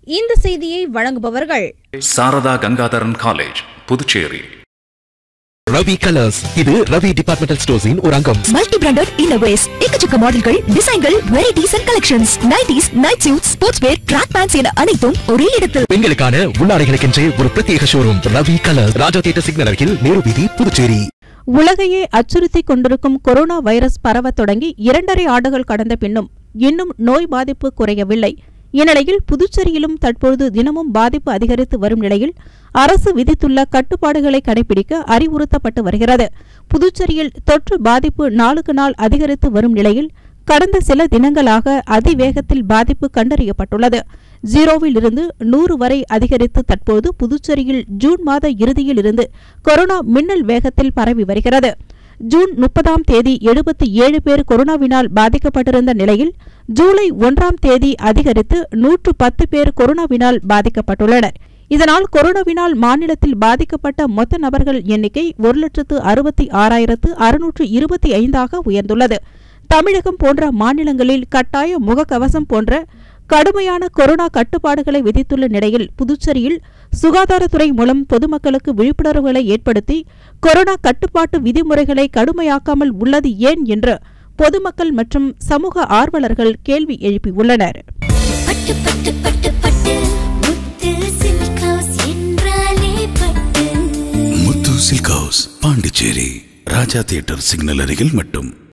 இந்த செய்தியை வழங்குபவர்கள் சாரதா கங்காதரன் காலேஜ் புதுச்சேரி ரவி கலர்ஸ் இது ரவி டிபார்ட்மெண்டல் ஸ்டோர்ஸின் ஒரு அங்கம் மல்டி பிராண்டட் இன்னோவேஸ் எக்கச்சக்க மாடல்கள் டிசைன்கள் varieties and collections nighties night suit sports wear track pants என அனைத்தும் ஒரே இடத்தில் பெண்களுக்கான உள்ளாடைகளுக்கென்றே ஒரு பிரத்யேக showroom Ravi colours Raja theatre signal அருகில் நேரு வீதி புதுச்சேரி உலகையே அச்சுறுத்திக் கொண்டிருக்கும் கொரோனா வைரஸ் பரவத் தொடங்கி இரண்டரை ஆண்டுகள் கடந்த பின்னும் இன்னும் நோய் பாதிப்பு குறையவில்லை இந்நிலையில் புதுச்சேரியிலும் தற்பொழுது தினமும் பாதிப்பு அதிகரித்து வரும் நிலையில் அரசு விதித்துள்ள கட்டுப்பாடுகளை கடைபிடிக்க அறிவுறுத்தப்பட்டு வருகிறது புதுச்சேரியில் தொற்று பாதிப்பு நாளுக்கு நாள் அதிகரித்து வரும் நிலையில் கடந்த சில தினங்களாக அதிவேகத்தில் பாதிப்பு கண்டறியப்பட்டுள்ளது ஜீரோவில் இருந்து நூறு வரை அதிகரித்து தற்போது புதுச்சேரியில் ஜூன் மாத இறுதியில் இருந்து கொரோனா மின்னல் வேகத்தில் பரவி வருகிறது ஜூன் முப்பதாம் தேதி எழுபத்தி ஏழு பேர் கொரோனாவினால் பாதிக்கப்பட்டிருந்த நிலையில் ஜூலை ஒன்றாம் தேதி அதிகரித்து நூற்று பத்து பேர் கொரோனாவினால் பாதிக்கப்பட்டுள்ளனர் இதனால் கொரோனாவினால் மாநிலத்தில் பாதிக்கப்பட்ட மொத்த நபர்கள் எண்ணிக்கை ஒரு லட்சத்து அறுபத்தி ஆறாயிரத்து அறுநூற்று இருபத்தி ஐந்தாக உயர்ந்துள்ளது தமிழகம் போன்ற மாநிலங்களில் கட்டாய முகக்கவசம் போன்ற கடுமையான கொரோனா கட்டுப்பாடுகளை விதித்துள்ள நிலையில் புதுச்சேரியில் சுகாதாரத்துறை மூலம் பொதுமக்களுக்கு விழிப்புணர்வுகளை ஏற்படுத்தி கொரோனா கட்டுப்பாட்டு விதிமுறைகளை கடுமையாக்காமல் உள்ளது ஏன் என்று பொதுமக்கள் மற்றும் சமூக ஆர்வலர்கள் கேள்வி எழுப்பியுள்ளனர் பட்டு பட்டு பட்டு பட்டு முத்து சில்க் ஹவுஸ் என்றாலே Pattu Muthu silk house Pondicherry Raja theatre signal அருகில் மட்டும்